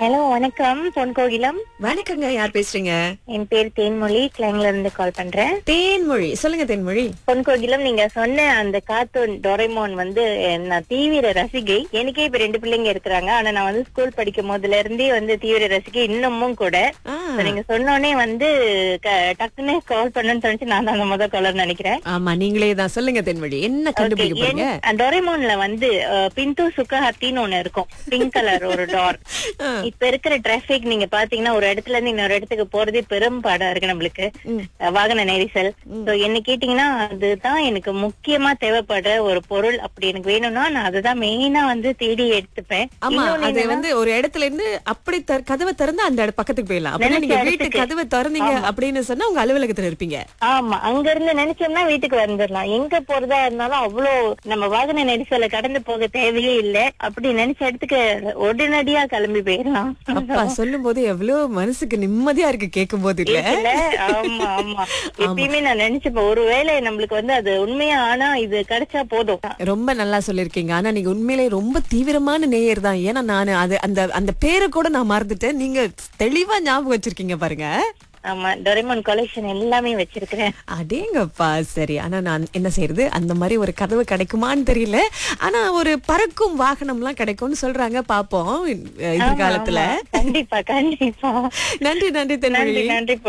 Hello வணக்கம் பொன் கோகிலம் வணக்கங்க யார் பேசுறீங்க என் பேர் தேன்மொழி கிளைங்ல இருந்து கால் பண்றேன் தேன்மொழி சொல்லுங்க தேன்மொழி பொன் கோகிலம் நீங்க சொன்ன அந்த கார்ட்டூன் டொரைமோன் வந்து அஹ், நான் தீவிர ரசிகை எனக்கே இப்ப ரெண்டு பிள்ளைங்க இருக்கிறாங்க ஆனா நான் வந்து ஸ்கூல் படிக்கும் போதுல இருந்தே வந்து தீவிர ரசிகை இன்னமும் கூட ஆ, இப்ப நீங்க சொன்னோனே வந்து க- டக்குன்னு கால் பண்ணணும்னு தோணுச்சு நான் தான் அந்த முதல் காலர் நினைக்கிறேன் ஆமா நீங்களே தான் சொல்லுங்க தென்மொழி என்ன கண்டுபிடிக்க Okay, போறீங்க என்- டொரைமோன்ல வந்து அஹ், பிந்து சுக்கஹத்தின்னு ஒண்ணு இருக்கும் பிங்க் கலர் ஒரு டார் ஆ, இப்ப இருக்கிற டிராபிக் நீங்க பாத்தீங்கன்னா ஒரு இடத்துல இருந்து இன்னொரு இடத்துக்கு போறதே பெரும் பாடா இருக்கு நம்மளுக்கு ம். அஹ் வாகன நெரிசல் சோ என்ன கேட்டீங்கன்னா அதுதான் எனக்கு முக்கியமா தேவைப்படுற ஒரு பொருள் அப்படி எனக்கு வேணும்னா நான் அதுதான் மெயினா வந்து தேடி எடுத்துப்பேன் ஆமா இன்னொன்னு அது என்னன்னா, வந்து ஒரு இடத்துல இருந்து அப்படி தர- கதவை திறந்து அந்த இட- பக்கத்துக்கு போயிடலாம் அப்படின்னா நினைச்ச நீங்க வீட்டு இடத்துக்கு. கதவை திறந்தீங்க அப்படின்னு சொன்னா உங்க அலுவலகத்துல இருப்பீங்க ஆமா அங்க இருந்து நினைச்சோம்னா வீட்டுக்கு வந்துடலாம் எங்க போறதா இருந்தாலும் அவ்வளோ நம்ம வாகன நெரிசலை கடந்து போக தேவையே இல்ல அப்படி நினைச்ச இடத்துக்கு உடனடியா கிளம்பி போயிடலாம் அப்பா சொல்லும் போது எவ்வளவு மனசுக்கு நிம்மதியா இருக்கு கேட்கும் போது இல்ல இருக்குல்ல? ஆமா ஆமா எப்பயுமே நான் நினைச்சுப்பேன் ஒருவேளை நம்மளுக்கு வந்து அது உண்மையா ஆனா இது கிடைச்சா போதும் ரொம்ப நல்லா சொல்லிருக்கீங்க ஆனா நீங்க உண்மையிலே ரொம்ப தீவிரமான நேயர் தான் ஏன்னா நான் அது அந்த அந்த பேரை கூட நான் மறந்துட்டேன் நீங்க தெளிவா ஞாபகம் வச்சிருக்கீங்க பாருங்க ஆமா டொரேமான் கலெக்ஷன் எல்லாமே வச்சிருக்கிறேன் அடேங்கப்பா சரி ஆனா நான் என்ன செய்யறது அந்த மாதிரி ஒரு கதவு கிடைக்குமான்னு தெரியல ஆனா ஒரு பறக்கும் வாகனம்லாம் கிடைக்கும்னு சொல்றாங்க பாப்போம் எதிர்காலத்துல ஆமா, ஆமா. கண்டிப்பா கண்டிப்பா நன்றி நன்றி நன்றி தென்மொழி நன்றி